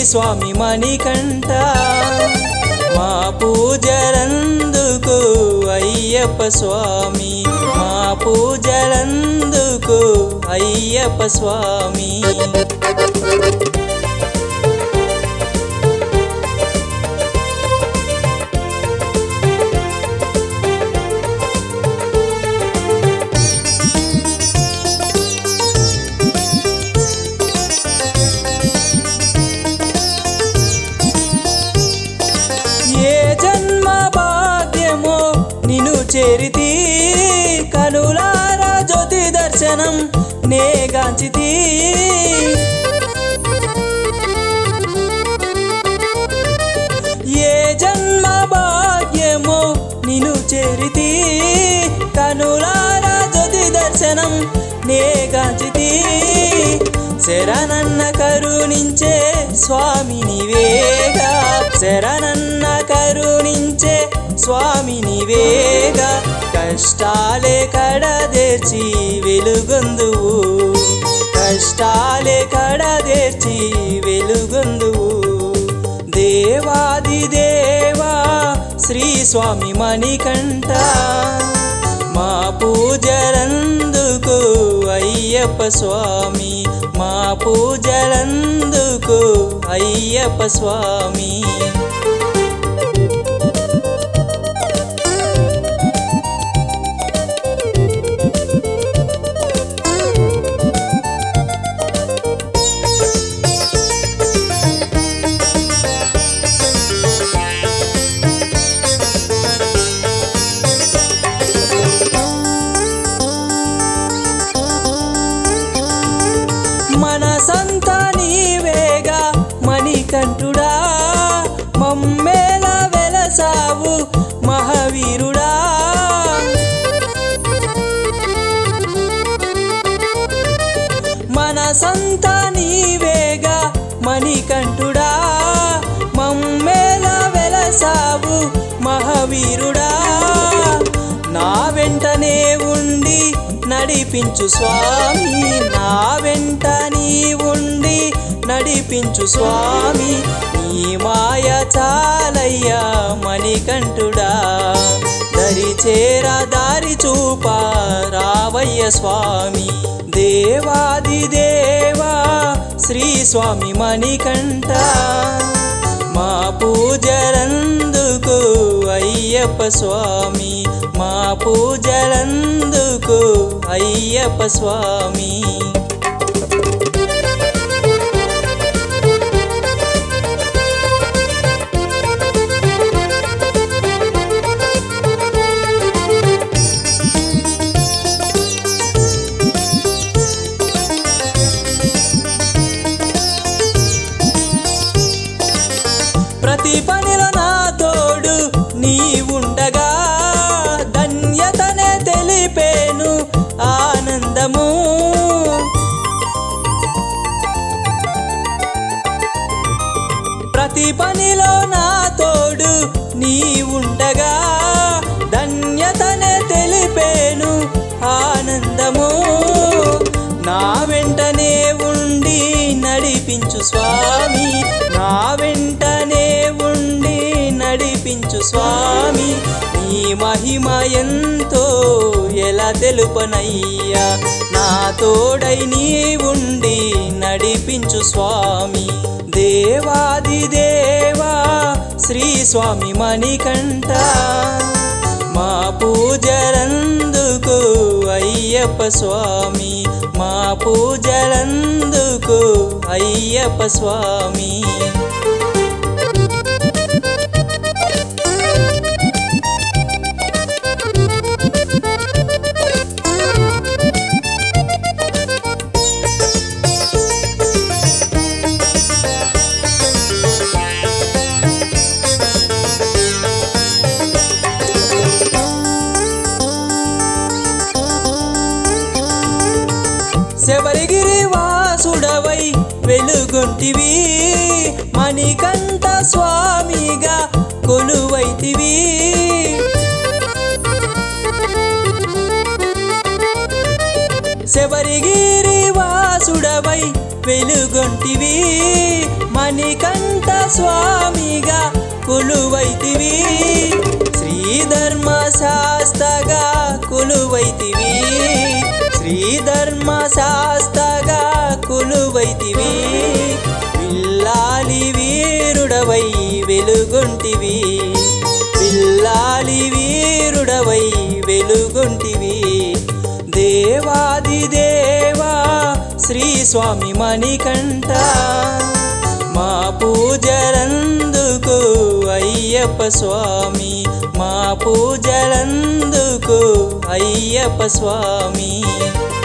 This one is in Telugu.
స్వామి మణికంఠ మా పూజలందుకు అయ్యప్ప స్వామి మా పూజలందుకు అయ్యప్ప స్వామి ఏ జన్మ భాగ్యమో నిన్ను చేరితి కనులారా జ్యోతి దర్శనం నే గాంచితి ఏ జన్మ భాగ్యమో నిన్ను చేరితి కనులారా జ్యోతి దర్శనం నే గాంచితి శరణన్న కరుణించే స్వామి నీవేగా శరణన్న కరుణించే స్వామి నీవేగా కష్టాలే కడదేర్చి వెలుగొందువు కష్టాలే కడదేర్చి వెలుగొందువు దేవాది దేవా శ్రీ స్వామి మణికంఠ మా పూజలందుకు అయ్యప్ప స్వామి మా పూజలందుకు అయ్యప్ప స్వామి మనసంత నీవేగా మణికంఠుడా మమ్మేల వెలసావు మహావీరుడా మనసంత నీవేగా మణికంఠుడా మమ్మేల వెలసావు మహావీరుడా నా వెంటనే ఉండి నడిపించు స్వామి నా వెంట నీ ఉండి నడిపించు స్వామి నీ మాయ చాలయ్యా మణికంఠుడా దరి చేర దారి చూపా రావయ్య స్వామి దేవాది దేవా శ్రీ స్వామి మణికంఠ మా పూజలందుకు అయ్యప్ప స్వామి మా పూజలందుకు అయ్యప్ప స్వామి ప్రతి పనిలో నా తోడు నీ ఉండగా ధన్యతనే తెలిపేను ఆనందము ప్రతి పనిలో నా తోడు నీ ఉండగా ధన్యతనే తెలిపేను ఆనందము నా వెంటనే ఉండి నడిపించు స్వామి నా వెంటనే ఉండి నడిపించు స్వామి నీ మహిమ ఎంతో ఎలా తెలుపనయ్యా నా తోడై నీ ఉండి నడిపించు స్వామి దేవాది దేవా శ్రీ స్వామి మణికంఠ మా పూజలందుకు అయ్యప్ప స్వామి మా పూజలందుకు అయ్యప్ప స్వామి శబరిగిరి వాసుడవై వెలుగొంటివి మణికంఠ స్వామిగా కొలువైతివి శబరిగిరి వాసుడవై వెలుగొంటివి మణికంఠ స్వామిగా కొలువైతివి శ్రీధర్మ శాస్త్రగా కొలువైతివి శ్రీధర్మ శాస్త్రగా కొలువైతివి పిల్లాలి వీరుడవై వెలుగొంటివి పిల్లాలి వీరుడవై వెలుగొంటివి దేవాది దేవా శ్రీ స్వామి మణికంఠ మా పూజలందుకు అయ్యప్ప స్వామి మా పూజలందుకు అయ్యప్ప స్వామి